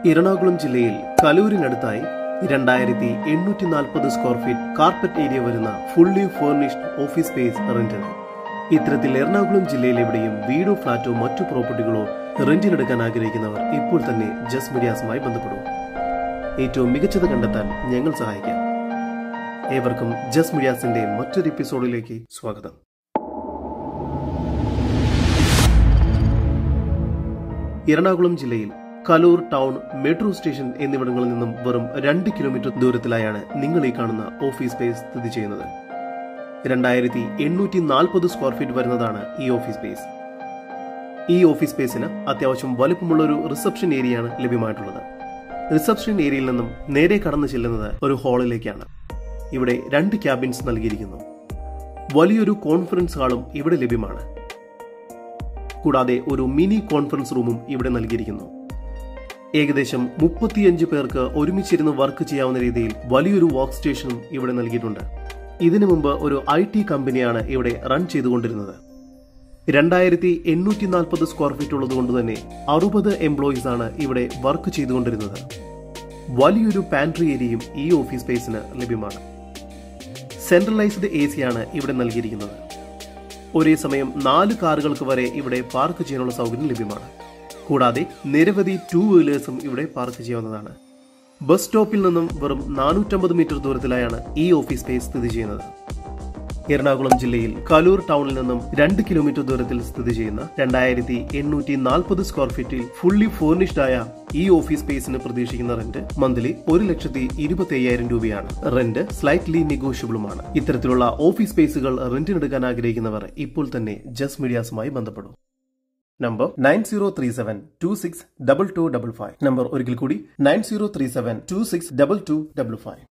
എറണാകുളം ജില്ലയിൽ കലൂരിനടുത്തായി രണ്ടായിരത്തി എണ്ണൂറ്റി നാൽപ്പത് സ്ക്വയർ ഫീറ്റ് കാർപ്പറ്റ് ഏരിയ വരുന്ന ഫുള്ളി ഫേർണിഷ്ഡ് ഓഫീസ് സ്പേസ് റെന്റിന് ഇത്തരത്തിൽ എറണാകുളം ജില്ലയിൽ എവിടെയും വീടോ ഫ്ളാറ്റോ മറ്റു പ്രോപ്പർട്ടികളോ റെന്റിനെടുക്കാൻ ആഗ്രഹിക്കുന്നവർ ഇപ്പോൾ തന്നെ ജസ് മീഡിയാസുമായി ബന്ധപ്പെടും ഏറ്റവും മികച്ചത് കണ്ടെത്താൻ ഞങ്ങൾ സഹായിക്കാം ഏവർക്കും ജസ് മീഡിയാസിന്റെ മറ്റൊരു എപ്പിസോഡിലേക്ക് സ്വാഗതം എറണാകുളം ജില്ലയിൽ കലൂർ ടൗൺ മെട്രോ സ്റ്റേഷൻ എന്നിവിടങ്ങളിൽ നിന്നും വെറും രണ്ട് കിലോമീറ്റർ ദൂരത്തിലായാണ് നിങ്ങൾ ഈ കാണുന്ന ഓഫീസ് സ്പേസ് സ്ഥിതി ചെയ്യുന്നത് രണ്ടായിരത്തി എണ്ണൂറ്റി നാൽപ്പത് സ്ക്വയർ ഫീറ്റ് വരുന്നതാണ് ഈ ഓഫീസ് സ്പേസ് ഈ ഓഫീസ് സ്പേസിന് അത്യാവശ്യം വലുപ്പമുള്ള ഒരു റിസപ്ഷൻ ഏരിയയാണ് ലഭ്യമായിട്ടുള്ളത് റിസപ്ഷൻ ഏരിയയിൽ നിന്നും നേരെ കടന്നു ചെല്ലുന്നത് ഒരു ഹാളിലേക്കാണ് ഇവിടെ രണ്ട് ക്യാബിൻസ് നൽകിയിരിക്കുന്നു വലിയൊരു കോൺഫറൻസ് ഹാളും ഇവിടെ ലഭ്യമാണ് കൂടാതെ ഒരു മിനി കോൺഫറൻസ് റൂമും ഇവിടെ നൽകിയിരിക്കുന്നു ഏകദേശം മുപ്പത്തിയഞ്ച് പേർക്ക് ഒരുമിച്ചിരുന്ന് വർക്ക് ചെയ്യാവുന്ന രീതിയിൽ വലിയൊരു വർക്ക് സ്റ്റേഷനും ഇവിടെ നൽകിയിട്ടുണ്ട് ഇതിനു മുമ്പ് ഒരു ഐ ടി കമ്പനിയാണ് ഇവിടെ റൺ ചെയ്തുകൊണ്ടിരുന്നത് രണ്ടായിരത്തി എണ്ണൂറ്റി നാൽപ്പത് സ്ക്വയർ ഫീറ്റ് ഉള്ളതുകൊണ്ട് തന്നെ അറുപത് എംപ്ലോയീസ് ആണ് ഇവിടെ വർക്ക് ചെയ്തുകൊണ്ടിരുന്നത് വലിയൊരു പാൻട്രി ഏരിയയും ഈ ഓഫീസ് സ്പേസിന് ലഭ്യമാണ് സെൻട്രലൈസ്ഡ് എ സിയാണ് ഇവിടെ നൽകിയിരിക്കുന്നത് ഒരേ സമയം നാല് കാറുകൾക്ക് വരെ ഇവിടെ പാർക്ക് ചെയ്യാനുള്ള സൗകര്യം ലഭ്യമാണ് കൂടാതെ നിരവധി ടൂ വീലേഴ്സും ഇവിടെ പാർക്ക് ചെയ്യാവുന്നതാണ് ബസ് സ്റ്റോപ്പിൽ നിന്നും വെറും നാനൂറ്റമ്പത് മീറ്റർ ദൂരത്തിലായാണ് ഈ ഓഫീസ് സ്പേസ് സ്ഥിതി ചെയ്യുന്നത് എറണാകുളം ജില്ലയിൽ കലൂർ ടൗണിൽ നിന്നും രണ്ട് കിലോമീറ്റർ ദൂരത്തിൽ സ്ഥിതി ചെയ്യുന്ന രണ്ടായിരത്തി എണ്ണൂറ്റി നാൽപ്പത് സ്ക്വയർ ഫീറ്റിൽ ഫുള്ളി ഫേർണിഷ്ഡ് ആയ ഈ ഓഫീസ് സ്പേസിന് പ്രതീക്ഷിക്കുന്ന റെന്റ് മന്ത്ലി ഒരു ലക്ഷത്തി ഇരുപത്തി അയ്യായിരം രൂപയാണ് റെന്റ് സ്ലൈറ്റ്ലി നെഗോഷ്യബിളുമാണ് ഇത്തരത്തിലുള്ള ഓഫീസ് സ്പേസുകൾ റെന്റിനെടുക്കാൻ ആഗ്രഹിക്കുന്നവർ ഇപ്പോൾ തന്നെ ജസ് മീഡിയാസുമായി ബന്ധപ്പെടും number nine zero three seven two six double two double five number ഒരിക്കൽ കൂടി nine zero three seven two six double two double five